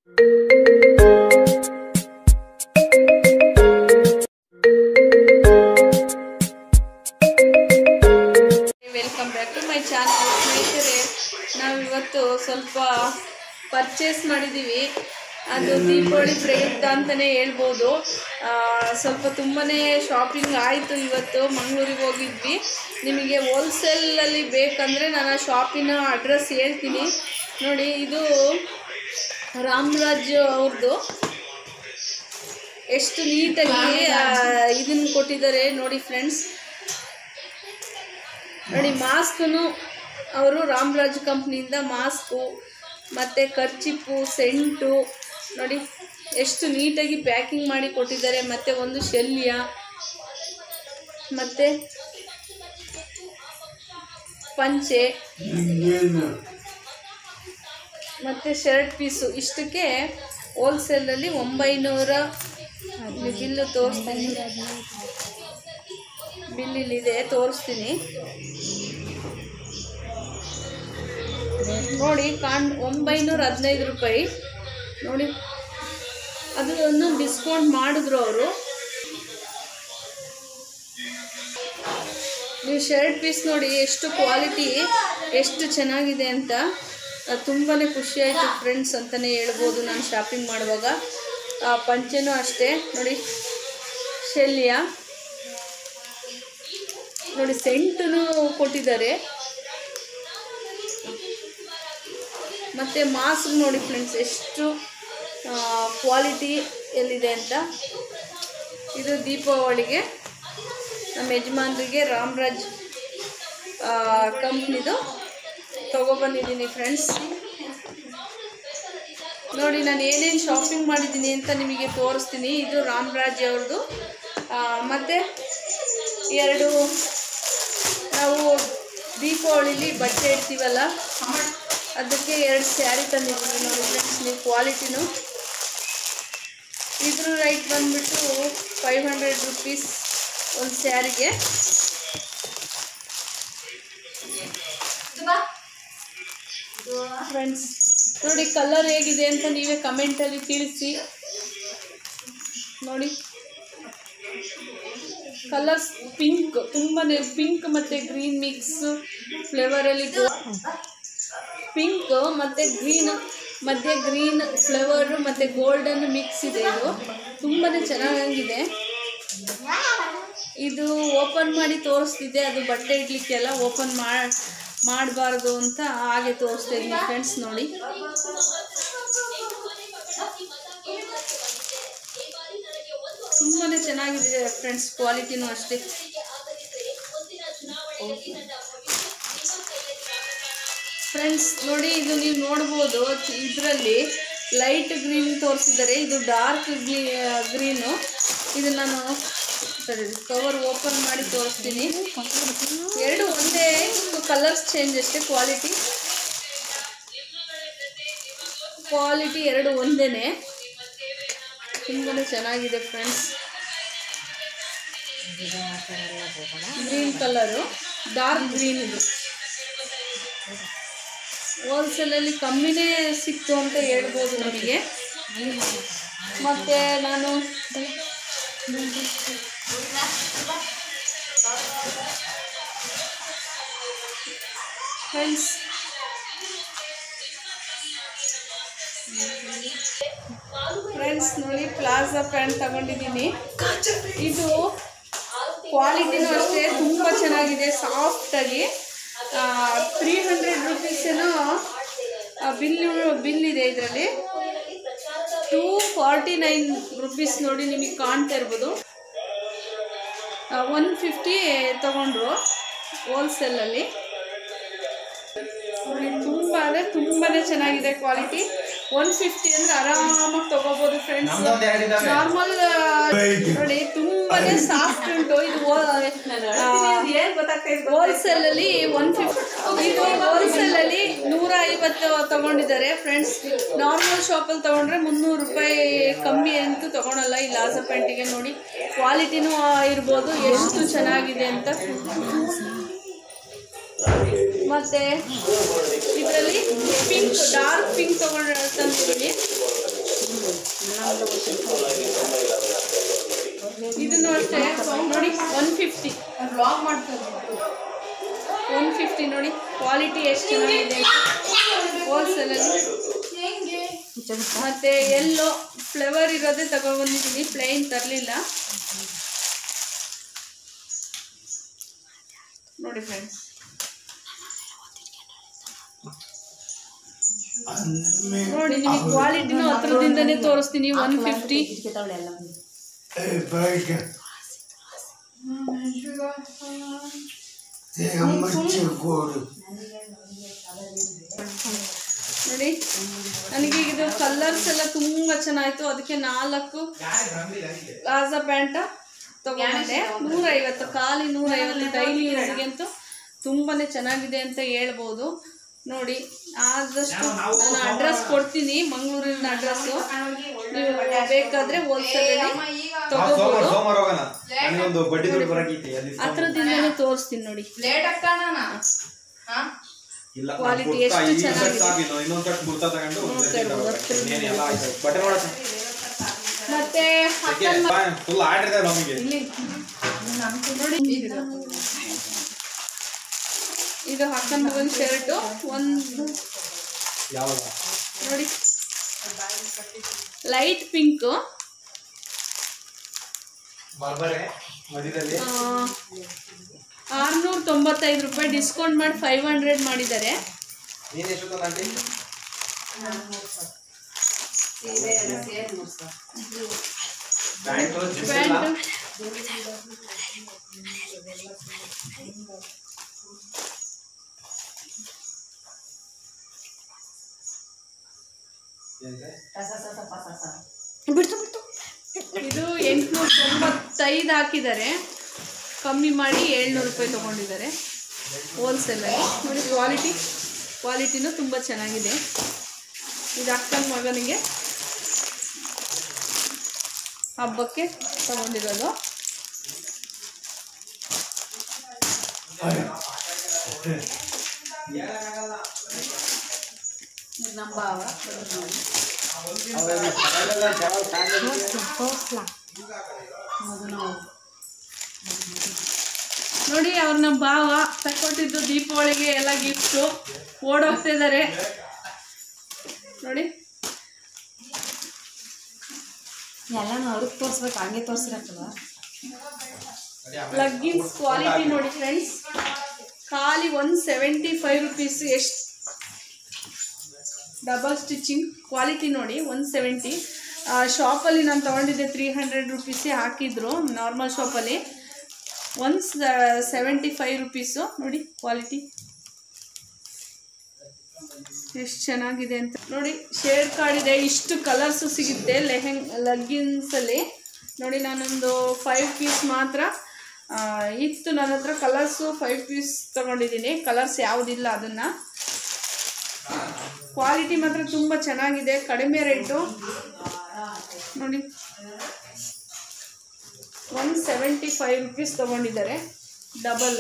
Welcome back to my channel ಸ್ನೇಹಿತರೆ ನಾವು ಇವತ್ತು ಸ್ವಲ್ಪ ಪರ್ಚೇಸ್ ಮಾಡಿದ್ದೀವಿ ಅದು ದೀಪಾವಳಿ ಪ್ರಯುಕ್ತ ಅಂತಲೇ ಹೇಳ್ಬೋದು ಆ, ಸ್ವಲ್ಪ ತುಂಬಾ ಶಾಪಿಂಗ್ ಆಯಿತು ಇವತ್ತು ಮಂಗಳೂರಿಗೆ ಹೋಗಿದ್ವಿ ನಿಮಗೆ ಹೋಲ್ಸೇಲಲ್ಲಿ ಬೇಕಂದರೆ ನಾನು ಆ ಶಾಪಿನ ಅಡ್ರೆಸ್ ಹೇಳ್ತೀನಿ ನೋಡಿ ಇದು ರಾಮರಾಜ್ ಅವ್ರದ್ದು ಎಷ್ಟು ನೀಟಾಗಿ ಇದನ್ನು ಕೊಟ್ಟಿದ್ದಾರೆ ನೋಡಿ ಫ್ರೆಂಡ್ಸ್ ನೋಡಿ ಮಾಸ್ಕನು ಅವರು ರಾಮರಾಜ್ ಕಂಪ್ನಿಯಿಂದ ಮಾಸ್ಕು ಮತ್ತು ಕರ್ಚಿಪ್ಪು ಸೆಂಟು ನೋಡಿ ಎಷ್ಟು ನೀಟಾಗಿ ಪ್ಯಾಕಿಂಗ್ ಮಾಡಿ ಕೊಟ್ಟಿದ್ದಾರೆ ಮತ್ತು ಒಂದು ಶಲ್ಯ ಮತ್ತು ಪಂಚೆ ಮತ್ತು ಶರ್ಟ್ ಪೀಸು ಇಷ್ಟಕ್ಕೆ ಹೋಲ್ಸೇಲಲ್ಲಿ ಒಂಬೈನೂರ ಬಿಲ್ಲು ತೋರಿಸ್ತೀನಿ ಬಿಲ್ ಇಲ್ಲಿದೆ ತೋರಿಸ್ತೀನಿ ನೋಡಿ ಕಾಣ್ ಒಂಬೈನೂರ ಹದಿನೈದು ರೂಪಾಯಿ ನೋಡಿ ಅದನ್ನು ಡಿಸ್ಕೌಂಟ್ ಮಾಡಿದ್ರು ಅವರು ನೀವು ಶರ್ಟ್ ಪೀಸ್ ನೋಡಿ ಎಷ್ಟು ಕ್ವಾಲಿಟಿ ಎಷ್ಟು ಚೆನ್ನಾಗಿದೆ ಅಂತ ತುಂಬಾ ಖುಷಿ ಆಯಿತು ಫ್ರೆಂಡ್ಸ್ ಅಂತಲೇ ಹೇಳ್ಬೋದು ನಾನು ಶಾಪಿಂಗ್ ಮಾಡುವಾಗ ಆ, ಪಂಚೆನೂ ಅಷ್ಟೇ ನೋಡಿ ಶಲ್ಯ ನೋಡಿ ಸೆಂಟನ್ನು ಕೊಟ್ಟಿದ್ದಾರೆ ಮತ್ತು ಮಾಸ್ಕ್ ನೋಡಿ ಫ್ರೆಂಡ್ಸ್ ಎಷ್ಟು ಕ್ವಾಲಿಟಿ ಎಲ್ಲಿದೆ ಅಂತ ಇದು ದೀಪಾವಳಿಗೆ ನಮ್ಮ ಯಜಮಾನ್ರಿಗೆ ರಾಮರಾಜ್ ಕಂಪ್ನಿದು ತೊಗೊಬಂದಿದ್ದೀನಿ ಫ್ರೆಂಡ್ಸ್ ನೋಡಿ ನಾನು ಏನೇನು ಶಾಪಿಂಗ್ ಮಾಡಿದ್ದೀನಿ ಅಂತ ನಿಮಗೆ ತೋರಿಸ್ತೀನಿ ಇದು ರಾಮರಾಜ್ ಅವ್ರದ್ದು ಮತ್ತು ಎರಡು ನಾವು ದೀಪಾವಳಿಲಿ ಬಟ್ಟೆ ಇಡ್ತೀವಲ್ಲ ಅದಕ್ಕೆ ಎರಡು ಸ್ಯಾರಿ ತಂದಿದ್ದೀವಿ ನೋಡಿ ಫ್ರೆಂಡ್ಸ್ ನೀವು ಕ್ವಾಲಿಟಿನೂ ಇದ್ರ ರೈಟ್ ಬಂದ್ಬಿಟ್ಟು ಫೈವ್ ಹಂಡ್ರೆಡ್ ರುಪೀಸ್ ಒಂದು ಸ್ಯಾರಿಗೆ ಫ್ರೆಂಡ್ಸ್ ನೋಡಿ ಕಲರ್ ಹೇಗಿದೆ ಅಂತ ನೀವೇ ಕಮೆಂಟಲ್ಲಿ ತಿಳಿಸಿ ನೋಡಿ ಕಲರ್ಸ್ ಪಿಂಕ್ ತುಂಬಾ ಪಿಂಕ್ ಮತ್ತು ಗ್ರೀನ್ ಮಿಕ್ಸ್ ಫ್ಲೇವರಲ್ಲಿ ಪಿಂಕ್ ಮತ್ತು ಗ್ರೀನ್ ಮಧ್ಯೆ ಗ್ರೀನ್ ಫ್ಲೇವರ್ ಮತ್ತು ಗೋಲ್ಡನ್ ಮಿಕ್ಸ್ ಇದೆ ಇದು ತುಂಬಾ ಚೆನ್ನಾಗಿದೆ ಇದು ಓಪನ್ ಮಾಡಿ ತೋರಿಸ್ತಿದ್ದೆ ಅದು ಬಟ್ಟೆ ಇಡ್ಲಿಕ್ಕೆಲ್ಲ ಓಪನ್ ಮಾಡಬಾರ್ದು ಅಂತ ಹಾಗೆ ತೋರಿಸ್ತಾ ಇದ್ದೀನಿ ಫ್ರೆಂಡ್ಸ್ ನೋಡಿ ತುಂಬಾ ಚೆನ್ನಾಗಿದೆ ಫ್ರೆಂಡ್ಸ್ ಕ್ವಾಲಿಟಿನೂ ಅಷ್ಟೇ ಫ್ರೆಂಡ್ಸ್ ನೋಡಿ ಇದು ನೀವು ನೋಡ್ಬೋದು ಇದರಲ್ಲಿ ಲೈಟ್ ಗ್ರೀನ್ ತೋರಿಸಿದ್ದಾರೆ ಇದು ಡಾರ್ಕ್ ಗ್ರೀ ಗ್ರೀನು ಇದು ನಾನು ಸರಿ ಕವರ್ ಓಪನ್ ಮಾಡಿ ತೋರಿಸ್ತೀನಿ ಎರಡು ಒಂದೇ ಕಲರ್ಸ್ ಚೇಂಜ್ ಅಷ್ಟೇ ಕ್ವಾಲಿಟಿ ಕ್ವಾಲಿಟಿ ಎರಡು ಒಂದೇ ತುಂಬಾ ಚೆನ್ನಾಗಿದೆ friends green colour dark green ಇದು ಹೋಲ್ಸೇಲಲ್ಲಿ ಕಮ್ಮಿನೇ ಸಿಕ್ತು ಅಂತ ಹೇಳ್ಬೋದು ನಮಗೆ ಮತ್ತು ನಾನು ಫ್ರೆಂಡ್ಸ್ ಫ್ರೆಂಡ್ಸ್ ನೋಡಿ ಪ್ಲಾಜಾ ಪ್ಯಾಂಟ್ ತಗೊಂಡಿದ್ದೀನಿ ಇದು ಕ್ವಾಲಿಟಿನೂ ಅಷ್ಟೇ ತುಂಬ ಚೆನ್ನಾಗಿದೆ ಸಾಫ್ಟಾಗಿ ತ್ರೀ ಹಂಡ್ರೆಡ್ ರುಪೀಸೇನೋ ಬಿಲ್ ಬಿಲ್ ಇದೆ ಇದರಲ್ಲಿ ಟೂ ಫಾರ್ಟಿ ನೈನ್ ರುಪೀಸ್ ನೋಡಿ ನಿಮಗೆ ಕಾಣ್ತಾ ಇರ್ಬೋದು ಒನ್ ಫಿಫ್ಟಿ ತೊಗೊಂಡ್ರು ಹೋಲ್ಸೇಲಲ್ಲಿ ತುಂಬ ಅಂದರೆ ತುಂಬಾ ಚೆನ್ನಾಗಿದೆ ಕ್ವಾಲಿಟಿ ಒನ್ ಫಿಫ್ಟಿ ಅಂದರೆ ಆರಾಮಾಗಿ ತೊಗೋಬೋದು ಫ್ರೆಂಡ್ಸ್ ನಾರ್ಮಲ್ ನೋಡಿ ತುಂಬಾನೇ ಸಾಫ್ಟ್ ಉಂಟು ಇದು ಹೋಲ್ಸೇಲ್ ಅಲ್ಲಿ ಒನ್ ಫಿಫ್ಟಿ ಇದು ಹೋಲ್ಸೇಲ್ ಅಲ್ಲಿ ನೂರ ಐವತ್ತು ತಗೊಂಡಿದ್ದಾರೆ ಫ್ರೆಂಡ್ಸ್ ನಾರ್ಮಲ್ ಶಾಪಲ್ಲಿ ತಗೊಂಡ್ರೆ ಮುನ್ನೂರು ರೂಪಾಯಿ ಕಮ್ಮಿ ಅಂತೂ ತಗೊಳಲ್ಲ ಈ ಲಾಸ ಪ್ಯಾಂಟಿಗೆ ನೋಡಿ ಕ್ವಾಲಿಟಿನೂ ಇರ್ಬೋದು ಎಷ್ಟು ಚೆನ್ನಾಗಿದೆ ಅಂತ ಮತ್ತೆ ಇದರಲ್ಲಿ ಪಿಂಕ್ ಡಾರ್ಕ್ ಪಿಂಕ್ ತಗೊಂಡು ತಂದಿದ್ದೀನಿ ಇದನ್ನು ಅಷ್ಟೇ ನೋಡಿ ಒನ್ ಫಿಫ್ಟಿ ಬ್ಲಾಗ್ ಮಾಡ್ತಾರೆ ಒನ್ ಫಿಫ್ಟಿ ನೋಡಿ ಕ್ವಾಲಿಟಿ ಎಷ್ಟು ಚೆನ್ನಾಗಿದೆ ಹೋಲ್ಸೇಲಲ್ಲಿ ಹೆಂಗೆ ಮತ್ತೆ ಎಲ್ಲೋ ಫ್ಲೇವರ್ ಇರೋದೇ ತಗೊಬಂದಿದ್ದೀನಿ ಪ್ಲೈನ್ ತರಲಿಲ್ಲ ನೋಡಿ ಫ್ರೆಂಡ್ಸ್ ನೋಡಿ ನಿಮಗೆ ಕ್ವಾಲಿಟಿನೂ ಹತ್ರದಿಂದನೇ ತೋರಿಸ್ತೀನಿ ಒನ್ ಫಿಫ್ಟಿ ನೋಡಿ ನನಗೆ ಇದು ಕಲರ್ಸ್ ಎಲ್ಲ ತುಂಬಾ ಚೆನ್ನಾಯ್ತು ಅದಕ್ಕೆ ನಾಲ್ಕು ಪ್ಲಾಜಾ ಪ್ಯಾಂಟ ತಗೊಂಡೆ ನೂರೈವತ್ತು ಖಾಲಿ ನೂರೈವತ್ತು ಡೈಲಿ ಯೂಸ್ಗೆ ಅಂತೂ ತುಂಬಾನೇ ಚೆನ್ನಾಗಿದೆ ಅಂತ ಹೇಳ್ಬೋದು ನೋಡಿ ಆದಷ್ಟು ನಾನು ಅಡ್ರೆಸ್ ಕೊಡ್ತೀನಿ ಮಂಗಳೂರಿನ ಅಡ್ರೆಸ್ಸು ನೀವು ಬೇಕಾದ್ರೆ ಹೋಲ್ಸೇಲಲ್ಲಿ ಸೋಮವಾರ ತಗೋಬೋದು ಸೋಮವಾರ ಹೋಗೋಣ ನನಗೊಂದು ಬಡ್ಡಿ ದುಡ್ಡು ಬರಕೈತಿ ಅಲ್ಲಿ ಹತ್ರದಿಂದನೇ ತೋರಿಸ್ತೀನಿ ನೋಡಿ ಲೇಟ್ ಆಗ್ತಾಣ ಹಾ ಇಲ್ಲ ನಾನ್ Quality ಕುರ್ತಾ ಎಷ್ಟು ಈ set ಚೆನ್ನಾಗಿದೆ. ಸಾಕು ಇನ್ನು ಇನ್ನೊಂದ್ ಕಟ್ ಕುರ್ತಾ ತಗೊಂಡು ನೋಡ್ತಾ ಇರ್ಬೋದು, ಹತ್ರದಿಂದ. ಇನ್ನೇನ್ ಎಲ್ಲ ಆಯ್ತು ಬಟ್ಟೆ ನೋಡತ್ತ ಮತ್ತೆ ಹಕ್ಕನ್ ಫುಲ್ ಆರ್ಡರ್ ಇದೆ ನಮಗೆ ನೋಡಿ ಇದು ಹಾಕೊಂಡು ಒಂದು ಶರ್ಟು ಒಂದು ಯಾವಾಗ ನೋಡಿ ಲೈಟ್ ಪಿಂಕ್ ಬರ್ಬರೆ ಮಧ್ಯದಲ್ಲಿ ಆರ್ನೂರ ತೊಂಬತ್ತೈದು ರೂಪಾಯಿ ಡಿಸ್ಕೌಂಟ್ ಮಾಡಿ ಫೈವ್ ಹಂಡ್ರೆಡ್ ಮಾಡಿದ್ದಾರೆ ನೀನ್ ಎಷ್ಟು ತಂದ ಆಂಟಿ ಪ್ಯಾಂಟು ಜಿಪ್ಸ್ ಎಲ್ಲ ಪ್ಯಾಂಟ್ ಏನಿದೆ? ಇದು ಎಂಟುನೂರ ತೊಂಬತ್ತೈದು ಹಾಕಿದ್ದಾರೆ ಕಮ್ಮಿ ಮಾಡಿ ಏಳ್ನೂರು ರೂಪಾಯಿ ತೊಗೊಂಡಿದ್ದಾರೆ ಹೋಲ್ಸೇಲಲ್ಲಿ ನೋಡಿ ಕ್ವಾಲಿಟಿ ಕ್ವಾಲಿಟಿನೂ ತುಂಬ ಚೆನ್ನಾಗಿದೆ ಇದು ಅಕ್ಕನ ಮಗನಿಗೆ ಹಬ್ಬಕ್ಕೆ ತಗೊಂಡಿರೋದು ನಮ್ಮ ಭಾವ ಅವ್ರೆಲ್ಲ ತಗೊಂಡೆಲ್ಲ ಯಾವಾಗ ತಗೊಂಡಿದ್ದೀಯ? ನೋಡಿ ಅವ್ರ ನಮ್ಮ ಭಾವ ತಕ್ಕೊಟ್ಟಿದ್ದು ದೀಪಾವಳಿಗೆ ಎಲ್ಲ ಗಿಫ್ಟು ಓಡೋಗ್ತಾ ಇದ್ದಾರೆ ನೋಡಿ ಎಲ್ಲಾನು ಅವ್ರಿಗೆ ತೋರಿಸ್ಬೇಕು ಹಂಗೆ ತೋರಿಸಿರಕ್ಕಲ್ವ ಲಗ್ಗಿನ್ಸ್ ಕ್ವಾಲಿಟಿ ನೋಡಿ ಫ್ರೆಂಡ್ಸ್ ಖಾಲಿ ಒನ್ ಸೆವೆಂಟಿ ಫೈವ್ ರುಪೀಸ್ ಎಷ್ಟು ಡಬಲ್ ಸ್ಟಿಚಿಂಗ್ ಕ್ವಾಲಿಟಿ ನೋಡಿ ಒನ್ ಸೆವೆಂಟಿ ಶಾಪಲ್ಲಿ ನಾನು ತೊಗೊಂಡಿದ್ದೆ ತ್ರೀ ಹಂಡ್ರೆಡ್ ರುಪೀಸೇ ಹಾಕಿದ್ರು ನಾರ್ಮಲ್ ಶಾಪಲ್ಲಿ ಒನ್ ಸೆವೆಂಟಿ ಫೈವ್ ರುಪೀಸು ನೋಡಿ ಕ್ವಾಲಿಟಿ ಎಷ್ಟು ಚೆನ್ನಾಗಿದೆ ಅಂತ ನೋಡಿ ಶೇಡ್ ಕಾರ್ಡ್ ಇದೆ ಇಷ್ಟು ಕಲರ್ಸು ಸಿಗುತ್ತೆ ಲೆಹೆಂಗ್ ಲಗ್ಗಿನ್ಸಲ್ಲಿ ನೋಡಿ ನಾನೊಂದು ಫೈವ್ ಪೀಸ್ ಮಾತ್ರ ಆ, ಇತ್ತು ನನ್ನ ಹತ್ರ ಕಲರ್ಸು ಫೈವ್ ಪೀಸ್ ತೊಗೊಂಡಿದ್ದೀನಿ ಕಲರ್ಸ್ ಯಾವುದಿಲ್ಲ ಅದನ್ನು ಕ್ವಾಲಿಟಿ ಮಾತ್ರ ತುಂಬ ಚೆನ್ನಾಗಿದೆ ಕಡಿಮೆ ರೇಟು ನೋಡಿ ಒನ್ ಸೆವೆಂಟಿ ಫೈವ್ ರುಪೀಸ್ ತೊಗೊಂಡಿದ್ದಾರೆ ಡಬಲ್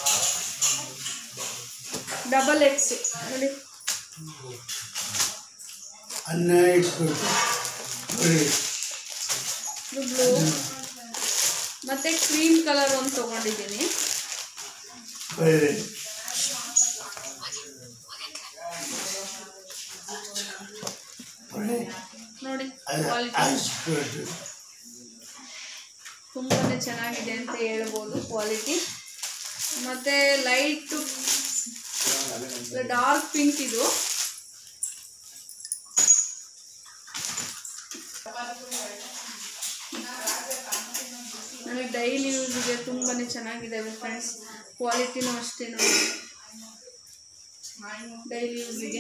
ಡಬಲ್ ಎಕ್ಸ್ ನೋಡಿ ಅನ್ನ ಇಟ್ಬಿಟ್ಟು ಬರೀ ಇದು ಬ್ಲೂ ಮತ್ತು ಕ್ರೀಮ್ ಕಲರ್ ಒಂದು ತೊಗೊಂಡಿದ್ದೀನಿ ಬರೀ ಬರೀ ನೋಡಿ ಅದು ಕ್ವಾಲಿಟಿ ಹಾಸ್ಬಿಟ್ಟು ತುಂಬಾ ಚೆನ್ನಾಗಿದೆ ಅಂತ ಹೇಳ್ಬೋದು ಕ್ವಾಲಿಟಿ ಮತ್ತು ಲೈಟು ಡಾರ್ಕ್ ಪಿಂಕ್ ಇದು ನನಗೆ ಡೈಲಿ ಯೂಸ್ಗೆ ತುಂಬಾ ಚೆನ್ನಾಗಿದ್ದಾವೆ ಫ್ರೆಂಡ್ಸ್ ಕ್ವಾಲಿಟಿನೂ ಅಷ್ಟೇ ನೋಡಿ ಡೈಲಿ ಯೂಸಿಗೆ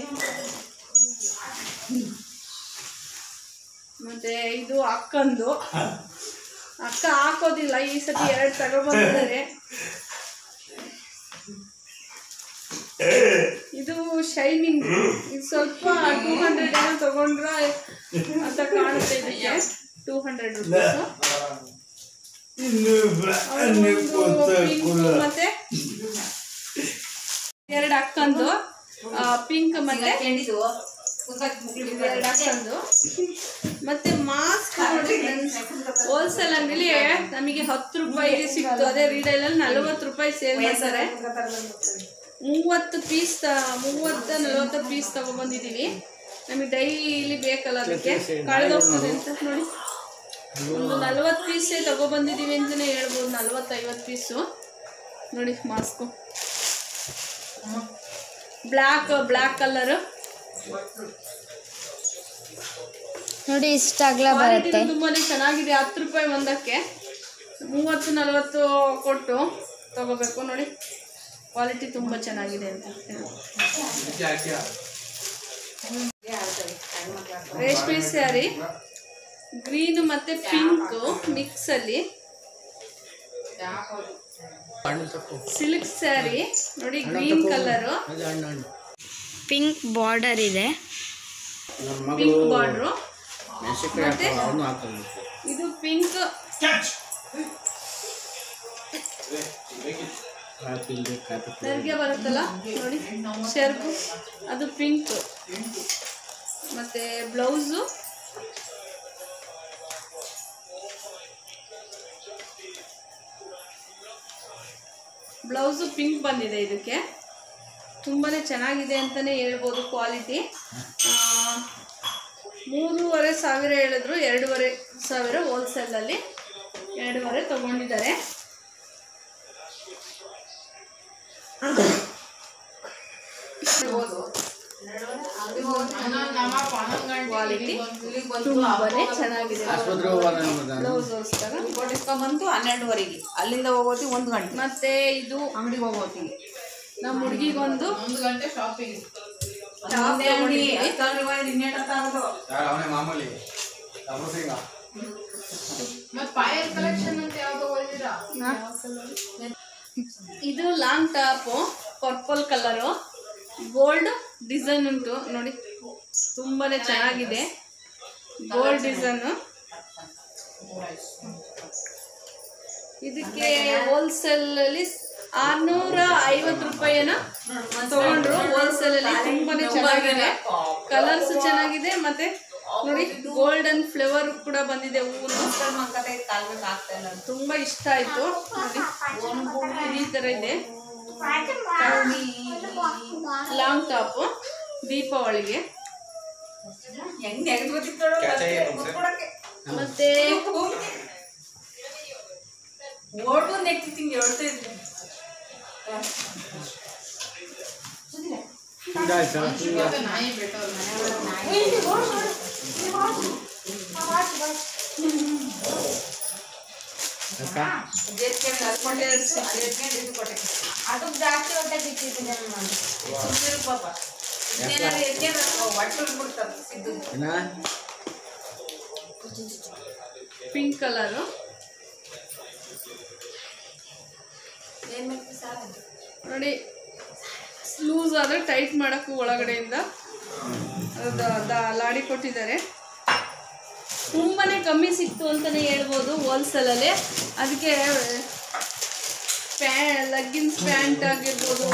ಮತ್ತು ಇದು ಅಕ್ಕಂದು ಅಕ್ಕ ಹಾಕೋದಿಲ್ಲ ಈ ಸತಿ ಎರಡು ತಗೊಬಂದಿದ್ದಾರೆ ಇದು ಶೈನಿಂಗ್ ಇದು ಸ್ವಲ್ಪ ಟೂ ಹಂಡ್ರೆಡ್ ಏನೋ ತಗೊಂಡ್ರೆ ಅಂತ ಕಾಣುತ್ತೆ ಇದಕ್ಕೆ ಟೂ ಹಂಡ್ರೆಡ್ ರುಪೀಸು ಇನ್ನು ಬ- ಅನ್ನ ಕೊತ್ತ ಕುಲ ಮತ್ತೆ ಎರಡು ಅಕ್ಕಂದು ಪಿಂಕ್ ಮತ್ತೆ ಎರಡು ಅಕ್ಕಂದು ಮತ್ತೆ ಮಾಸ್ ಫ್ರೆಂಡ್ಸ್ ಹೋಲ್ಸೇಲ್ ಅಂಗಡಿಲಿ ನಮಗೆ ಹತ್ತು ರೂಪಾಯಿಗೆ ಸಿಕ್ತು ಅದೇ ರೀಡೈಲಲ್ಲಿ ನಲ್ವತ್ತು ರೂಪಾಯಿ ಸೇಲ್ ಮಾಡ್ತಾರೆ ಮೂವತ್ತು ಪೀಸ್ ತ ಮೂವತ್ತು ನಲವತ್ತು ಪೀಸ್ ತಗೊಬಂದಿದ್ದೀವಿ ನಮಗೆ ಡೈಲಿ ಬೇಕಲ್ಲ ಅದಕ್ಕೆ ಕಳೆದೋಗ್ತದೆ ಅಂತ ನೋಡಿ ಒಂದು ನಲ್ವತ್ತು ಪೀಸೇ ತಗೊಬಂದಿದ್ದೀವಿ ಅಂತಲೇ ಹೇಳ್ಬೋದು ನಲ್ವತ್ತು ಐವತ್ತು ಪೀಸು ನೋಡಿ ಮಾಸ್ಕು ಬ್ಲ್ಯಾಕ್ ಬ್ಲ್ಯಾಕ್ ಕಲರು ನೋಡಿ ಇಷ್ಟ ಅಗಲ ಕ್ವಾಲಿಟಿ ಬರುತ್ತೆ ತುಂಬಾನೇ ಚೆನ್ನಾಗಿದೆ ಹತ್ತು ರೂಪಾಯಿ ಒಂದಕ್ಕೆ ಮೂವತ್ತು ನಲವತ್ತು ಕೊಟ್ಟು ತಗೋಬೇಕು ನೋಡಿ ಕ್ವಾಲಿಟಿ ತುಂಬ ಚೆನ್ನಾಗಿದೆ ಅಂತ ಹೇಳಿ ರೇಷ್ಮೆ ಸ್ಯಾರಿ ಗ್ರೀನ್ ಮತ್ತೆ ಪಿಂಕ್ ಮಿಕ್ಸ್ ಅಲ್ಲಿ ಸಿಲ್ಕ್ ಸ್ಯಾರಿ ನೋಡಿ ಗ್ರೀನ್ ಕಲರು ಪಿಂಕ್ ಬಾರ್ಡರ್ ಇದೆ ಪಿಂಕ್ ಬಾರ್ಡ್ರು ಮತ್ತೆ ಇದು ಪಿಂಕ್ ನೆರಿಗೆ ಬರುತ್ತಲ್ಲ ನೋಡಿ ಶರ್ಗು ಅದು ಪಿಂಕ್ ಮತ್ತೆ ಬ್ಲೌಸು ಬ್ಲೌಸು ಪಿಂಕ್ ಬಂದಿದೆ ಇದಕ್ಕೆ ತುಂಬಾ ಚೆನ್ನಾಗಿದೆ ಅಂತಲೇ ಹೇಳ್ಬೋದು ಕ್ವಾಲಿಟಿ ಮೂರುವರೆ ಸಾವಿರ ಹೇಳಿದ್ರು ಎರಡೂವರೆ ಸಾವಿರ ಹೋಲ್ಸೇಲಲ್ಲಿ ಎರಡೂವರೆ ತಗೊಂಡಿದ್ದಾರೆ ಕ್ವಾಲಿಟಿ ತುಂಬಾನೇ ಚೆನ್ನಾಗಿದೆ ಬ್ಲೌಸ್ ಹೊಲ್ಸ್ದಾಗ ಬಂತು ಹನ್ನೆರಡುವರೆಗೆ ಅಲ್ಲಿಂದ ಹೋಗೋತಿ ಒಂದು ಗಂಟೆ ಮತ್ತೆ ಇದು ಅಂಗಡಿಗೆ ಹೋಗೋತಿಗೆ ನಮ್ಮ ಹುಡುಗಿಗೊಂದು ಒಂದು ಗಂಟೆ ಶಾಪಿಂಗ್ ಟಾಪ್ ತಗೊಂಡಿದ್ದೀವಿ. ಯಾರು ಅವನೇ ಮಾಮೂಲಿ ಡಬಲ್ ಸಿಂಗ ಮತ್ತೆ ಪಾಯಲ್ ಕಲೆಕ್ಷನ್ ಅಂತ ಯಾವ್ದು ಓದಿರಾ ಇದು long top purple colour gold design ಉಂಟು ನೋಡಿ ತುಂಬಾನೇ ಚೆನ್ನಾಗಿದೆ ಗೋಲ್ಡ್ ಡಿಸೈನು ಇದಕ್ಕೆ ಹೋಲ್ಸೇಲ್ ಅಲ್ಲಿ ಆರ್ನೂರ ಐವತ್ತು ರೂಪಾಯಿನ ತಗೊಂಡ್ರು ಹೋಲ್ಸೇಲ್ ಅಲ್ಲಿ ತುಂಬಾನೇ ಚೆನ್ನಾಗಿದೆ ಕಲರ್ಸ್ ಚೆನ್ನಾಗಿದೆ ಮತ್ತೆ ನೋಡಿ ಗೋಲ್ಡನ್ ಫ್ಲೇವರ್ ಕೂಡ ಬಂದಿದೆ ಹೂವು ತುಂಬಾ ಇಷ್ಟ ಆಯ್ತು ನೋಡಿ ಈ ತರ ಇದೆ ಲಾಂಗ್ ಟಾಪ್ ದೀಪಾವಳಿಗೆ ಕ್ಯಾಚ್ ಆಗಿ ನಮ್ಸೆ. ಮತ್ತೆ ನಾಯಿ ಬೇಕು ಅದು ಜಾಸ್ತಿ ಹೊಟ್ಟೆ ಬಿಟ್ಟಿದ್ದೀನಿ ಪಿಂಕ್ ಕಲರು ನೋಡಿ ಲೂಸ್ ಆದರೆ ಟೈಟ್ ಮಾಡೋಕ್ಕೂ ಒಳಗಡೆಯಿಂದ ದ- ದ- ಲಾಡಿ ಕೊಟ್ಟಿದ್ದಾರೆ ತುಂಬಾನೇ ಕಮ್ಮಿ ಸಿಕ್ತು ಅಂತಲೇ ಹೇಳ್ಬೋದು ಹೋಲ್ಸೇಲಲ್ಲಿ ಅದಕ್ಕೆ ಪ್ಯಾ ಲಗ್ಗಿನ್ಸ್ ಪ್ಯಾಂಟ್ ಆಗಿರ್ಬೋದು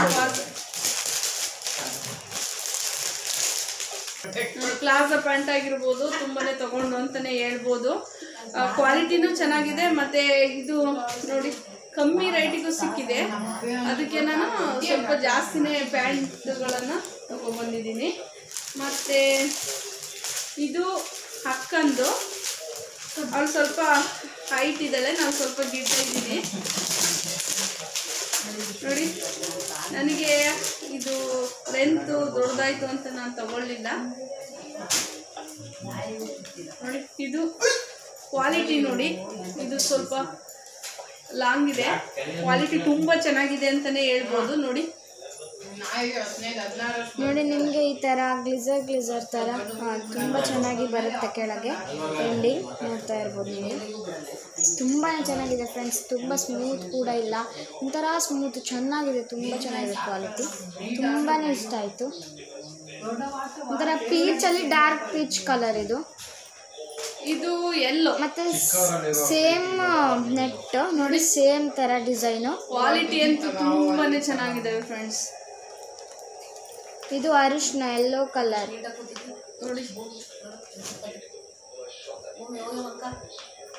ಪ್ಲಾಜಾ ಪ್ಯಾಂಟ್ ಆಗಿರ್ಬೋದು ತುಂಬಾನೇ ತಗೊಂಡು ಅಂತಾನೆ ಹೇಳ್ಬೋದು ಕ್ವಾಲಿಟಿನೂ ಚೆನ್ನಾಗಿದೆ ಮತ್ತೆ ಇದು ನೋಡಿ ಕಮ್ಮಿ ರೇಟಿಗೂ ಸಿಕ್ಕಿದೆ ಅದಕ್ಕೆ ನಾನು ಸ್ವಲ್ಪ ಜಾಸ್ತಿನೇ ಪ್ಯಾಂಟ್ಗಳನ್ನು ತಗೊಬಂದಿದ್ದೀನಿ ಮತ್ತು ಇದು ಅಕ್ಕಂದು ಅವಳು ಸ್ವಲ್ಪ ಹೈಟ್ ಇದ್ದಾಳೆ ನಾನು ಸ್ವಲ್ಪ ಗಿಡ್ಡ ಇದ್ದೀನಿ ನೋಡಿ ನನಗೆ ಇದು ಲೆಂತು ದೊಡ್ಡದಾಯ್ತು ಅಂತ ನಾನು ತಗೊಳ್ಳಿಲ್ಲ ನೋಡಿ ಇದು ಕ್ವಾಲಿಟಿ ನೋಡಿ ಇದು ಸ್ವಲ್ಪ ಲಾಂಗ್ ಇದೆ ಕ್ವಾಲಿಟಿ ತುಂಬ ಚೆನ್ನಾಗಿದೆ ಅಂತಲೇ ಹೇಳ್ಬೋದು ನೋಡಿ ನಾಯಿಗೆ ಹದಿನೈದು ಹದಿನಾರು ನೋಡಿ ನಿಮಗೆ ಈ ಥರ ಗ್ಲಿಸರ್ ಗ್ಲಿಸರ್ ಥರ ತುಂಬ ಚೆನ್ನಾಗಿ ಬರುತ್ತೆ ಕೆಳಗೆ ಎಂಡಿಂಗ್ ನೋಡ್ತಾ ಇರ್ಬೋದು ನೀವು ತುಂಬಾ ಚೆನ್ನಾಗಿದೆ ಫ್ರೆಂಡ್ಸ್ ತುಂಬ ಸ್ಮೂತ್ ಕೂಡ ಇಲ್ಲ ಒಂಥರ ಸ್ಮೂತ್ ಚೆನ್ನಾಗಿದೆ ತುಂಬ ಚೆನ್ನಾಗಿದೆ ಕ್ವಾಲಿಟಿ ತುಂಬಾ ಇಷ್ಟ ಆಯಿತು ಒಂಥರ ಪೀಚಲ್ಲಿ ಡಾರ್ಕ್ ಪೀಚ್ ಕಲರ್ ಇದು ಇದು ಎಲ್ಲೋ ಮತ್ತು ಸೇಮ್ ನೆಟ್ ನೋಡಿ ಸೇಮ್ ಥರ ಡಿಸೈನು ಕ್ವಾಲಿಟಿ ಅಂತೂ ತುಂಬಾನೇ ಚೆನ್ನಾಗಿದ್ದಾವೆ ಫ್ರೆಂಡ್ಸ್ ಇದು ಅರಿಶಿನ ಎಲ್ಲೋ ಕಲರ್ ನೋಡಿ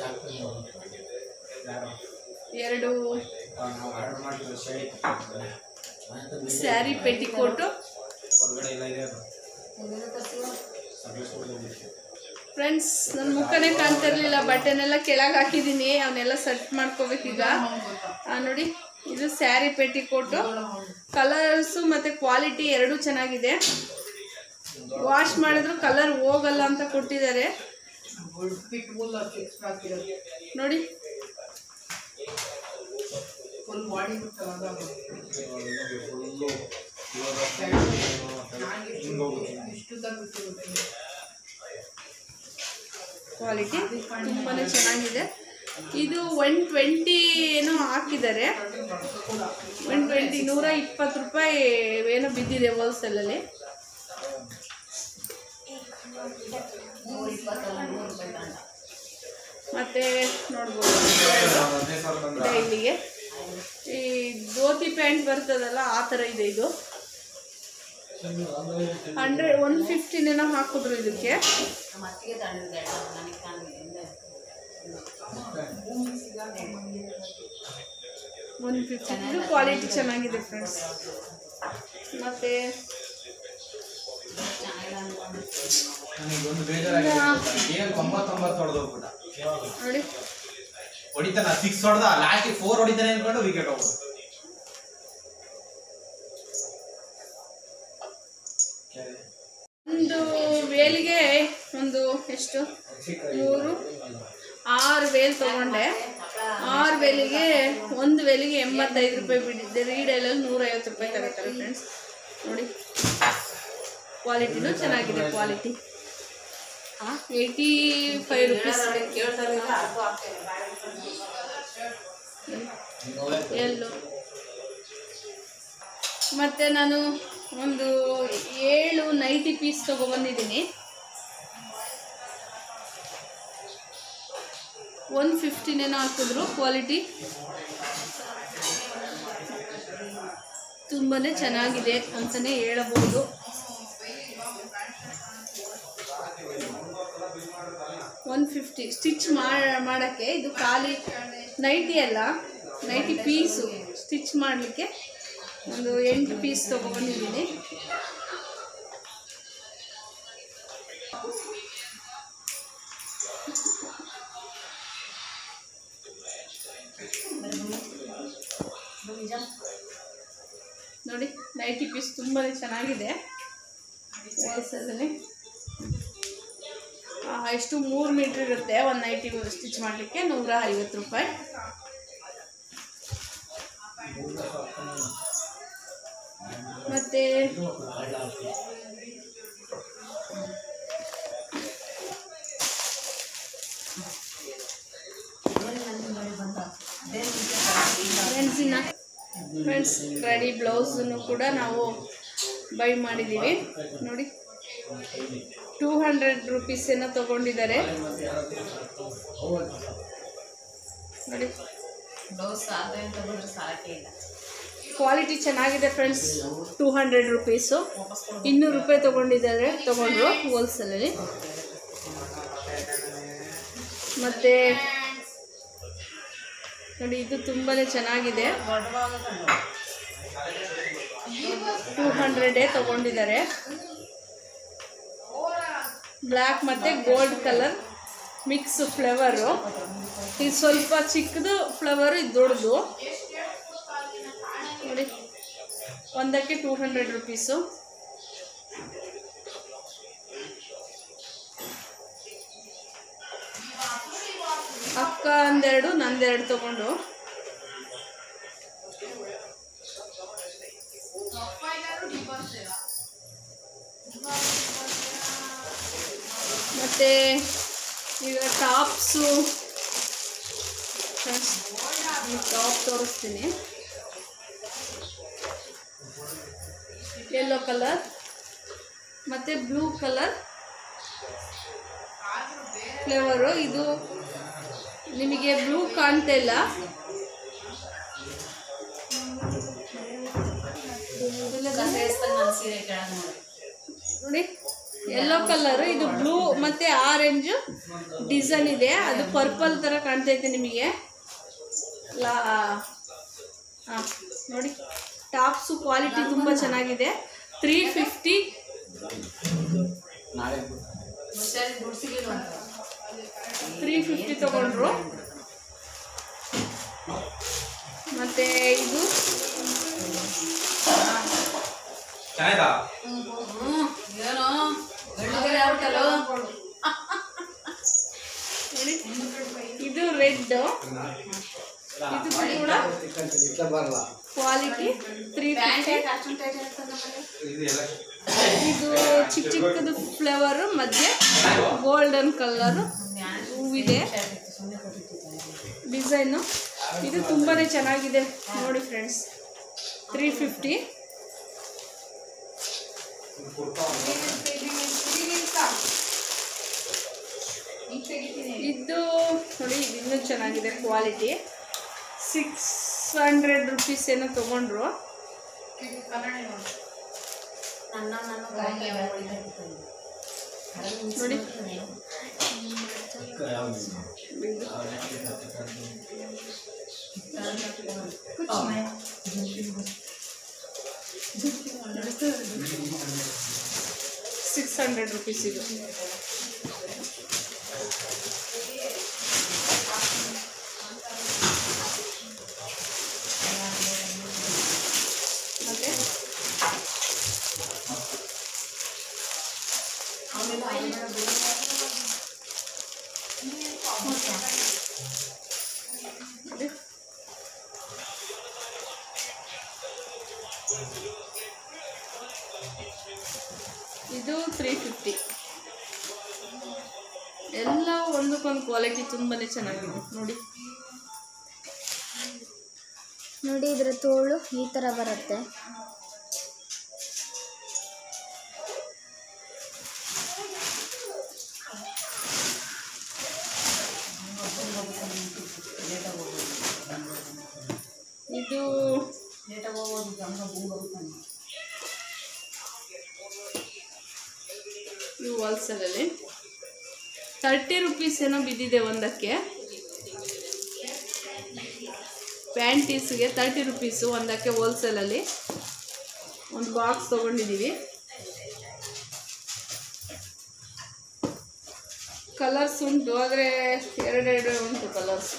ಎರಡು ನಾವು ಆರ್ಡರ್ ಮಾಡಿದ್ದು ಶೈಲಿ ಸ್ಯಾರಿ ಪೆಟಿಕೋಟು ಹೊರಗಡೆ ಎಲ್ಲ ಇದೆ ಅದು ಸಕಲೇಶ್ಪುರದಲ್ಲಿ ಫ್ರೆಂಡ್ಸ್ ನನ್ನ ಮುಖನೇ ಕಾಣ್ತಿರ್ಲಿಲ್ಲ ಬಟ್ಟೆನೆಲ್ಲ ಕೆಳಗೆ ಹಾಕಿದ್ದೀನಿ ಅವನ್ನೆಲ್ಲ ಸೆಟ್ ಮಾಡ್ಕೋಬೇಕೀಗ ಆ, ನೋಡಿ ಇದು ಸ್ಯಾರಿ ಪೆಟಿಕೋಟು ಕಲರ್ಸು ಮತ್ತು ಕ್ವಾಲಿಟಿ ಎರಡೂ ಚೆನ್ನಾಗಿದೆ ವಾಶ್ ಮಾಡಿದ್ರು ಕಲರ್ ಹೋಗಲ್ಲ ಅಂತ ಕೊಟ್ಟಿದ್ದಾರೆ ನೋಡಿ ಕ್ವಾಲಿಟಿ ತುಂಬಾನೇ ಚೆನ್ನಾಗಿದೆ ಇದು ಒನ್ ಟ್ವೆಂಟಿ ಏನೋ ಹಾಕಿದ್ದಾರೆ ಒನ್ ಟ್ವೆಂಟಿ ನೂರ ಇಪ್ಪತ್ತು ರೂಪಾಯಿ ಏನೋ ಬಿದ್ದಿದೆ ಹೋಲ್ಸೇಲಲ್ಲಿ ಮತ್ತೆ ನೋಡ್ಬೋದು ಹದಿನೈದು ಸಾವಿರ ತಂದ್ರ ಇದೆ ಇಲ್ಲಿಗೆ ಈ ಧೋತಿ ಪ್ಯಾಂಟ್ ಬರ್ತದಲ್ಲ ಆ ಥರ ಇದೆ ಇದು ಹಂಡ್ರೆಡ್ ಒನ್ ಫಿಫ್ಟಿನೇನೋ ಹಾಕಿದ್ರು ಇದಕ್ಕೆ ಒನ್ ಫಿಫ್ಟಿ ಇದು ಕ್ವಾಲಿಟಿ ಚೆನ್ನಾಗಿದೆ ಫ್ರೆಂಡ್ಸ್ ಮತ್ತೆ ನನಗೆ ಒಂದು ಬೇಜಾರಾಗಿದೆ ಏನು ತೊಂಬತ್ತೊಂಬತ್ತು ಹೊಡೆದು ಹೋಗ್ಬಿಟ್ಟ ನೋಡಿ ಹೊಡಿತಾನ ಸಿಕ್ಸ್ ಹೊಡೆದ ಲಾಸ್ಟ್ ಫೋರ್ ಹೊಡಿತಾನೆ ಅನ್ಕೊಂಡು ವಿಕೆಟ್ ಹೋಗ್ಬಿಡು ಒಂದು ವೇಲಿಗೆ ಒಂದು ಎಷ್ಟು ಮೂರು ಆರು ವೇಲ್ ತಗೊಂಡೆ ಆರು ವೇಲಿಗೆ ಒಂದು ವೇಲಿಗೆ ಎಂಬತ್ತೈದು ರೂಪಾಯಿ ಬಿದ್ದಿದೆ ರೀಡೈಲಲ್ಲಿ ನೂರೈವತ್ತು ರೂಪಾಯಿ ತಗೋತಾರೆ ಫ್ರೆಂಡ್ಸ್ ನೋಡಿ ಕ್ವಾಲಿಟಿನೂ ಚೆನ್ನಾಗಿದೆ ಕ್ವಾಲಿಟಿ ಏಯ್ಟಿ ಫೈವ್ ರುಪೀಸ್ ಎಲ್ಲು ಮತ್ತು ನಾನು ಒಂದು ಏಳು ನೈಟಿ ಪೀಸ್ ತೊಗೊಬಂದಿದ್ದೀನಿ ಒನ್ ಫಿಫ್ಟಿನೇನೋ ಹಾಕಿದ್ರು ಕ್ವಾಲಿಟಿ ತುಂಬಾ ಚೆನ್ನಾಗಿದೆ ಅಂತಲೇ ಹೇಳಬಹುದು ಒನ್ ಫಿಫ್ಟಿ ಸ್ಟಿಚ್ ಮಾಡೋಕ್ಕೆ ಇದು ಖಾಲಿ ನೈಟಿ ಅಲ್ಲ ನೈಟಿ ಪೀಸು ಸ್ಟಿಚ್ ಮಾಡಲಿಕ್ಕೆ ಒಂದು ಎಂಟು ಪೀಸ್ ತೊಗೊಬಂದಿದ್ದೀನಿ ನೋಡಿ ನೈಟಿ ಪೀಸ್ ತುಂಬಾ ಚೆನ್ನಾಗಿದೆ ಹೋಲ್ಸೇಲಲ್ಲಿ ಎಷ್ಟು ಮೂರು ಮೀಟ್ರ್ ಇರುತ್ತೆ ಒಂದು ನೈಟಿ ಸ್ಟಿಚ್ ಮಾಡಲಿಕ್ಕೆ ನೂರ ಐವತ್ತು ರೂಪಾಯಿ ಮತ್ತು ಫ್ರೆಂಡ್ಸಿನ ಫ್ರೆಂಡ್ಸ್ ರೆಡಿ ಬ್ಲೌಸನ್ನು ಕೂಡ ನಾವು ಬೈ ಮಾಡಿದ್ದೀವಿ ನೋಡಿ ಟೂ ಹಂಡ್ರೆಡ್ ರುಪೀಸ್ ಏನೋ ತೊಗೊಂಡಿದ್ದಾರೆ ನೋಡಿ ಬ್ಲೌಸ್ ಸಾಧ್ಯ ಅಂತ ಬಿಟ್ರೆ ಸಾಲಕ್ಕೆ ಇಲ್ಲ ಕ್ವಾಲಿಟಿ ಚೆನ್ನಾಗಿದೆ ಫ್ರೆಂಡ್ಸ್ ಟೂ ಹಂಡ್ರೆಡ್ ರುಪೀಸು ಇನ್ನೂರು ರೂಪಾಯಿ ತೊಗೊಂಡಿದ್ದಾರೆ ತೊಗೊಂಡ್ರು ಹೋಲ್ಸೇಲಲ್ಲಿ ಮತ್ತು ನೋಡಿ ಇದು ತುಂಬಾ ಚೆನ್ನಾಗಿದೆ ಟೂ ಹಂಡ್ರೆಡೇ ತೊಗೊಂಡಿದ್ದಾರೆ ಬ್ಲ್ಯಾಕ್ ಮತ್ತು ಗೋಲ್ಡ್ ಕಲರ್ ಮಿಕ್ಸ್ ಫ್ಲೇವರು ಇದು ಸ್ವಲ್ಪ ಚಿಕ್ಕದು ಫ್ಲವರು ಇದು ದೊಡ್ಡದು ನೋಡಿ ಒಂದಕ್ಕೆ ಟೂ ಹಂಡ್ರೆಡ್ ರುಪೀಸು ಅಕ್ಕ ಒಂದೆರಡು ನಂದೆರಡು ತಗೊಂಡು ಮತ್ತು ಈಗ ಟಾಪ್ಸು ಟಾಪ್ ತೋರಿಸ್ತೀನಿ ಯೆಲ್ಲೋ ಕಲರ್ ಮತ್ತು ಬ್ಲೂ ಕಲರ್ ಫ್ಲೇವರು ಇದು ನಿಮಗೆ ಬ್ಲೂ ಕಾಣ್ತಾ ಇಲ್ಲ ನಾನು ಸೀರೆ ಕೆಳಗೆ ನೋಡಿ ನೋಡಿ ಯೆಲ್ಲೋ ಕಲರ್ ಇದು ಬ್ಲೂ ಮತ್ತೆ ಆರೆಂಜ್ ಡಿಸೈನ್ ಇದೆ ಅದು ಪರ್ಪಲ್ ತರ ಕಾಣ್ತೈತೆ ನಿಮಗೆ ಲಾ ಹಾಂ ನೋಡಿ ಟಾಪ್ಸು ಕ್ವಾಲಿಟಿ ತುಂಬ ಚೆನ್ನಾಗಿದೆ ತ್ರೀ ಫಿಫ್ಟಿ ನಾಳೆ ತ್ರೀ ಫಿಫ್ಟಿ ತಗೊಂಡ್ರು ಮತ್ತೆ ಇದು ಚೆನ್ನಾಯ್ತಾ ನೋಡಿ ಇದು ರೆಡ್ ಇದು ಕೂಡ ಕ್ವಾಲಿಟಿ ತ್ರೀ ಫಿಫ್ಟಿ ಇದು ಎಲ್ಲ ಇದು ಚಿಕ್ಕ ಚಿಕ್ಕದು ಫ್ಲೇವರು ಮಧ್ಯೆ ಗೋಲ್ಡನ್ ಕಲರ್ ಹೂವಿದೆ ಡಿಸೈನು ಇದು ತುಂಬಾ ಚೆನ್ನಾಗಿದೆ ನೋಡಿ ಫ್ರೆಂಡ್ಸ್ ತ್ರೀ ಫಿಫ್ಟಿ ಇದು ನೋಡಿ ಇದು ಇನ್ನೂ ಚೆನ್ನಾಗಿದೆ ಕ್ವಾಲಿಟಿ ಸಿಕ್ಸ್ ಹಂಡ್ರೆಡ್ ರುಪೀಸ್ ಏನೋ ತೊಗೊಂಡ್ರು ನೋಡಿ ಸಿಕ್ಸ್ ಹಂಡ್ರೆಡ್ ರುಪೀಸ್ ಇದು ಮತ್ತೆ ನೋಡಿ. ಇದು ತ್ರೀ ಫಿಫ್ಟಿ ಎಲ್ಲ ಒಂದಕ್ಕೊಂದು ಕ್ವಾಲಿಟಿ ತುಂಬಾನೇ ಚೆನ್ನಾಗಿದೆ ನೋಡಿ ನೋಡಿ ಇದ್ರ ತೋಳು ಈ ಥರ ಬರುತ್ತೆ ಇದು ಇದು ಹೋಲ್ಸೇಲಲ್ಲಿ ತರ್ಟಿ ರುಪೀಸ್ ಏನೋ ಬಿದ್ದಿದೆ ಒಂದಕ್ಕೆ ಪ್ಯಾಂಟೀಸ್ಗೆ ತರ್ಟಿ ರುಪೀಸು ಒಂದಕ್ಕೆ ಹೋಲ್ಸೇಲಲ್ಲಿ ಒಂದು ಬಾಕ್ಸ್ ತೊಗೊಂಡಿದ್ದೀವಿ ಕಲರ್ಸ್ ಉಂಟು ಆದರೆ ಎರಡೆರಡು ಉಂಟು ಕಲರ್ಸ್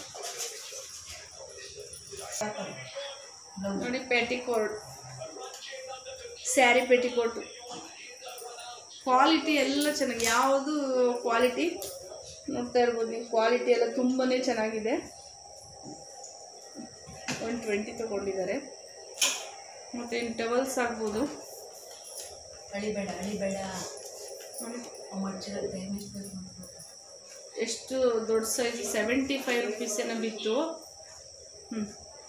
ನೋಡಿ ಪೆಟಿಕೋಟ್ ಸ್ಯಾರಿ ಪೆಟಿಕೋಟು ಕ್ವಾಲಿಟಿ ಎಲ್ಲ ಚೆನ್ನಾಗಿ ಯಾವುದು ಕ್ವಾಲಿಟಿ ನೋಡ್ತಾ ಇರ್ಬೋದು ನೀವು ಕ್ವಾಲಿಟಿ ಎಲ್ಲ ತುಂಬಾ ಚೆನ್ನಾಗಿದೆ ಒನ್ ಟ್ವೆಂಟಿ ತೊಗೊಂಡಿದ್ದಾರೆ ಮತ್ತು ಇನ್ನು ಟವಲ್ಸ್ ಆಗ್ಬೋದು ಅಳಿಬೇಡ ಅಳಿಬೇಡ ನೋಡಿ ಮಡ್ಚಿರೋ ಟೈಮ್ ಎಷ್ಟು ದೊಡ್ಡ ಸೈಜ್ ಸೆವೆಂಟಿ ಫೈವ್ ರುಪೀಸ್ ಏನೋ ಬಿತ್ತು ಹ್ಞೂ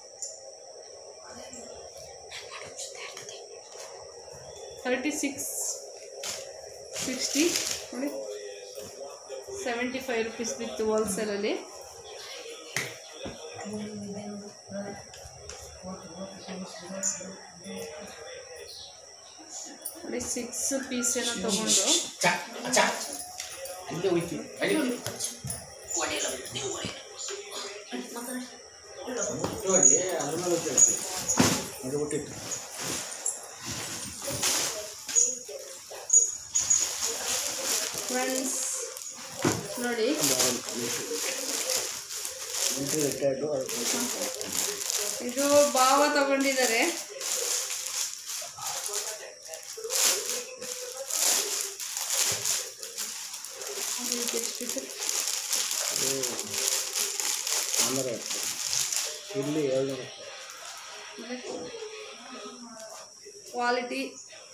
ತರ್ಟಿ ಸಿಕ್ಸ್ ಸಿಕ್ಸ್ಟಿ ನೋಡಿ ಸೆವೆಂಟಿ ಫೈವ್ ರುಪೀಸ್ ಬಿತ್ತು ಹೋಲ್ಸೇಲಲ್ಲಿ ನೋಡಿ ಸಿಕ್ಸ್ ಪೀಸ್ ಏನೋ ತಗೊಂಡು ಅಲ್ಲಿ ಹೋಯ್ತು ಅಲ್ಲಿ ನೋಡಿ ಅದ್ರ ಮೇಲೆ ಹೋಗ್ತಿರ್ತೀವಿ ಅದು ಹುಟ್ಟಿತ್ತು ಫ್ರೆಂಡ್ಸ್ ನೋಡಿ ಇದು ಭಾವ ತಗೊಂಡಿದ್ದಾರೆ ಇಲ್ಲಿ ಎರಡು ಕ್ವಾಲಿಟಿ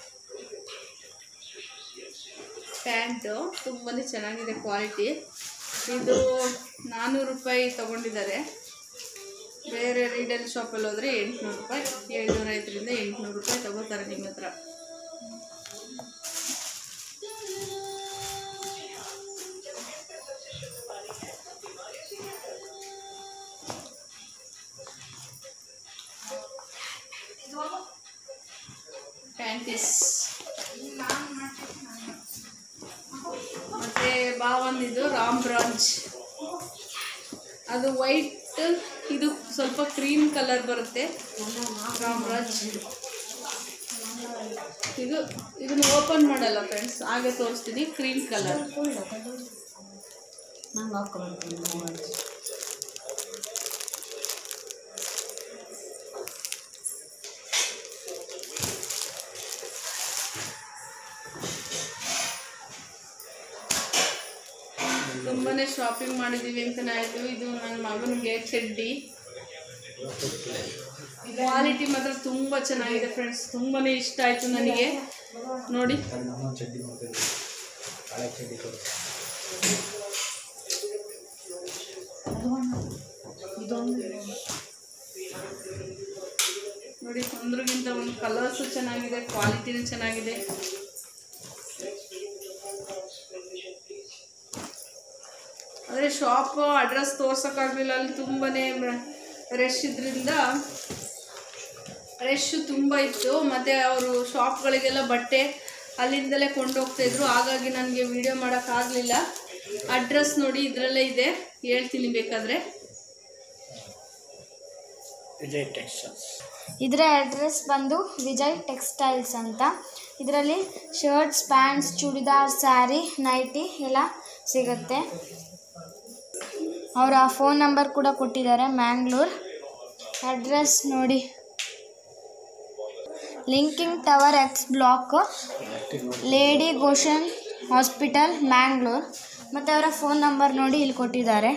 ಪ್ಯಾಂಟು ತುಂಬಾ ಚೆನ್ನಾಗಿದೆ ಕ್ವಾಲಿಟಿ ಇದು ನಾನ್ನೂರು ರೂಪಾಯಿ ತಗೊಂಡಿದ್ದಾರೆ ಬೇರೆ ರೀಟೇಲ್ ಶಾಪಲ್ಲಿ ಹೋದರೆ ಎಂಟುನೂರು ರೂಪಾಯಿ ಏಳ್ನೂರ ಐದರಿಂದ ಎಂಟುನೂರು ರೂಪಾಯಿ ತಗೋತಾರೆ ನಿಮ್ಮ ಹತ್ರ ಪ್ಯಾಂಟೀಸ್ ಭಾವಂದಿದು ರಾಮ್ ಬ್ರಾಂಚ್ ಅದು ವೈಟ್ ಇದು ಸ್ವಲ್ಪ ಕ್ರೀಮ್ ಕಲರ್ ಬರುತ್ತೆ ರಾಮ್ ಬ್ರಾಂಚ್ ಇದು ಇದನ್ನ ಓಪನ್ ಮಾಡಲ್ಲ ಫ್ರೆಂಡ್ಸ್ ಹಾಗೆ ತೋರಿಸ್ತೀನಿ ಕ್ರೀಮ್ ಕಲರ್ ನಂಗೆ ಹಾಕೊಬರ್ತೀನಿ ತುಂಬಾನೇ ಶಾಪಿಂಗ್ ಮಾಡಿದೀವಿ ಅಂತಲೇ ಆಯಿತು ಇದು ನನ್ನ ಮಗನಿಗೆ ಚಡ್ಡಿ ಕ್ವಾಲಿಟಿ ಮಾತ್ರ ತುಂಬ ಚೆನ್ನಾಗಿದೆ ಫ್ರೆಂಡ್ಸ್ ತುಂಬಾನೇ ಇಷ್ಟ ಆಯಿತು ನನಗೆ ನೋಡಿ ನಮ್ಮ ಚಡ್ಡಿ ಮಾಡ್ತಿದ್ವಿ ಹಳೆ ಚಡ್ಡಿ ತೋರಿಸಿ ನೋಡಿ ಒಂದ್ರಿಗಿಂತ ಒಂದು ಕಲರ್ಸು ಚೆನ್ನಾಗಿದೆ ಕ್ವಾಲಿಟಿನೂ ಚೆನ್ನಾಗಿದೆ ಆದರೆ ಶಾಪ್ ಅಡ್ರೆಸ್ ತೋರ್ಸೋಕ್ಕಾಗಲಿಲ್ಲ ಅಲ್ಲಿ ತುಂಬಾ ರಶ್ ಇದ್ರಿಂದ ರಶ್ಶು ತುಂಬ ಇತ್ತು ಮತ್ತು ಅವರು ಶಾಪ್ಗಳಿಗೆಲ್ಲ ಬಟ್ಟೆ ಅಲ್ಲಿಂದಲೇ ಕೊಂಡೋಗ್ತಾಯಿದ್ರು ಹಾಗಾಗಿ ನನಗೆ ವಿಡಿಯೋ ಮಾಡೋಕ್ಕಾಗಲಿಲ್ಲ ಅಡ್ರೆಸ್ ನೋಡಿ ಇದರಲ್ಲೇ ಇದೆ ಹೇಳ್ತೀನಿ ಬೇಕಾದರೆ ವಿಜಯ್ ಟೆಕ್ಸ್ಟೈಲ್ಸ್ ಇದರ ಅಡ್ರೆಸ್ ಬಂದು ವಿಜಯ್ ಟೆಕ್ಸ್ಟೈಲ್ಸ್ ಅಂತ ಇದರಲ್ಲಿ shirts pants churidar sari nighty ಎಲ್ಲ ಸಿಗುತ್ತೆ ಅವರ ಫೋನ್ ನಂಬರ್ ಕೂಡ ಕೊಟ್ಟಿದ್ದಾರೆ ಮ್ಯಾಂಗ್ಳೂರ್ ಅಡ್ರೆಸ್ ನೋಡಿ linking tower X block Lady Goschen hospital Mangalore ಮತ್ತು ಅವರ ಫೋನ್ ನಂಬರ್ ನೋಡಿ ಇಲ್ಲಿ ಕೊಟ್ಟಿದ್ದಾರೆ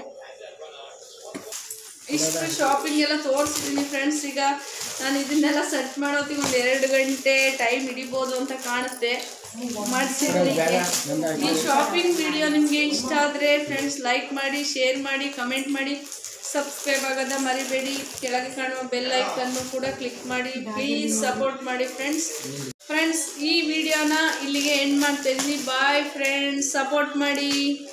ಇಷ್ಟು ಶಾಪಿಂಗ್ ಎಲ್ಲ ತೋರಿಸಿದ್ದೀನಿ ಫ್ರೆಂಡ್ಸ್ ಈಗ ನಾನು ಇದನ್ನೆಲ್ಲ ಸೆಟ್ ಮಾಡೋತ್ತಿಗೆ ಒಂದು ಎರಡು ಗಂಟೆ ಟೈಮ್ ಹಿಡಿಬೋದು ಅಂತ ಕಾಣುತ್ತೆ ಮಾಡಿಸಿರ್ಲಿಕ್ಕೆ ಈ ಶಾಪಿಂಗ್ ವಿಡಿಯೋ ನಿಮಗೆ ಇಷ್ಟ ಆದರೆ ಫ್ರೆಂಡ್ಸ್ ಲೈಕ್ ಮಾಡಿ ಶೇರ್ ಮಾಡಿ ಕಮೆಂಟ್ ಮಾಡಿ ಸಬ್ಸ್ಕ್ರೈಬ್ ಆಗೋದ ಮರಿಬೇಡಿ ಕೆಳಗೆ ಕಾಣುವ ಬೆಲ್ ಐಕನ್ನು ಕೂಡ ಕ್ಲಿಕ್ ಮಾಡಿ ಪ್ಲೀಸ್ ಸಪೋರ್ಟ್ ಮಾಡಿ ಫ್ರೆಂಡ್ಸ್ ಫ್ರೆಂಡ್ಸ್ ಈ ವಿಡಿಯೋನ ಇಲ್ಲಿಗೆ ಎಂಡ್ ಮಾಡ್ತಾ ಇದ್ದೀನಿ ಬಾಯ್ ಫ್ರೆಂಡ್ಸ್ ಸಪೋರ್ಟ್ ಮಾಡಿ